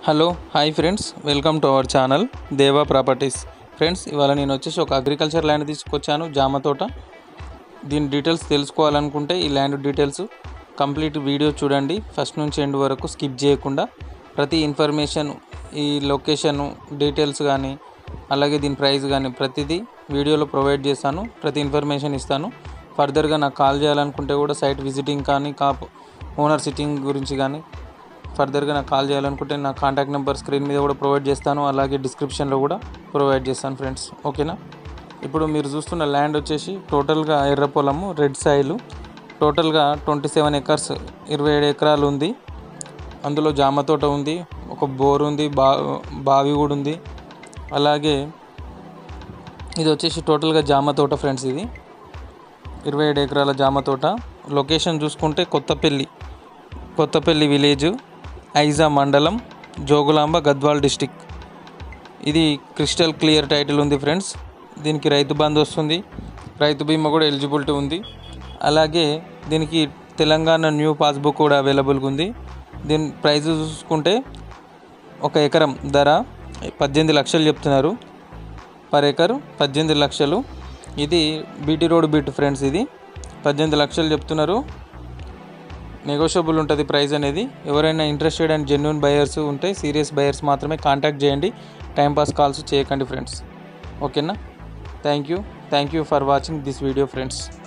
hello hi friends welcome to our channel Deva properties friends ఇవాళ నేను వచ్చేసి ఒక అగ్రికల్చర్ ల్యాండ్ తీసుకొచ్చాను జామ తోట దీని డీటెయిల్స్ తెలుసుకోవాలనుకుంటే ఈ ల్యాండ్ డీటెయిల్స్ కంప్లీట్ వీడియో చూడండి ఫస్ట్ నుంచి ఎండ్ వరకు స్కిప్ చేయకుండా ప్రతి ఇన్ఫర్మేషన్ ఈ లొకేషన్ డీటెయిల్స్ కానీ అలాగే దీని ప్రైస్ కానీ ప్రతిదీ వీడియోలో ప్రొవైడ్ చేస్తాను ప్రతి ఇన్ఫర్మేషన్ ఇస్తాను ఫర్దర్గా నాకు కాల్ చేయాలనుకుంటే కూడా సైట్ విజిటింగ్ కానీ కాప్ ఓనర్ సిట్టింగ్ గురించి కానీ ఫర్దర్గా నాకు కాల్ చేయాలనుకుంటే నా కాంటాక్ట్ నెంబర్ స్క్రీన్ మీద కూడా ప్రొవైడ్ చేస్తాను అలాగే డిస్క్రిప్షన్లో కూడా ప్రొవైడ్ చేస్తాను ఫ్రెండ్స్ ఓకేనా ఇప్పుడు మీరు చూస్తున్న ల్యాండ్ వచ్చేసి టోటల్గా ఎర్ర పొలము రెడ్ సాయిల్ టోటల్గా ట్వంటీ సెవెన్ ఎకర్స్ ఇరవై ఏడు ఎకరాలు ఉంది అందులో జామ తోట ఉంది ఒక బోర్ ఉంది బా బావి కూడా ఉంది అలాగే ఇది వచ్చేసి టోటల్గా జామ తోట ఫ్రెండ్స్ ఇది ఇరవై ఏడు ఎకరాల జామ తోట లొకేషన్ చూసుకుంటే కొత్తపల్లి కొత్తపల్లి విలేజ్ ఐజా మండలం జోగులాంబ గద్వాల్ డిస్టిక్ ఇది క్రిస్టల్ క్లియర్ టైటిల్ ఉంది ఫ్రెండ్స్ దీనికి రైతు బంధు వస్తుంది రైతు బీమా కూడా ఎలిజిబిలిటీ ఉంది అలాగే దీనికి తెలంగాణ న్యూ పాస్బుక్ కూడా అవైలబుల్గా ఉంది దీని ప్రైస్ చూసుకుంటే ఒక ఎకరం ధర పద్దెనిమిది లక్షలు చెప్తున్నారు పర్ ఎకర్ పద్దెనిమిది లక్షలు ఇది బీటీ రోడ్ బిట్ ఫ్రెండ్స్ ఇది పద్దెనిమిది లక్షలు చెప్తున్నారు నెగోషియబుల్ ఉంటుంది ప్రైస్ అనేది ఎవరైనా ఇంట్రెస్టెడ్ అండ్ జెన్యున్ బయర్స్ ఉంటే సీరియస్ బయర్స్ మాత్రమే కాంటాక్ట్ చేయండి టైంపాస్ కాల్స్ చేయకండి ఫ్రెండ్స్ ఓకేనా thank you thank you for watching this video friends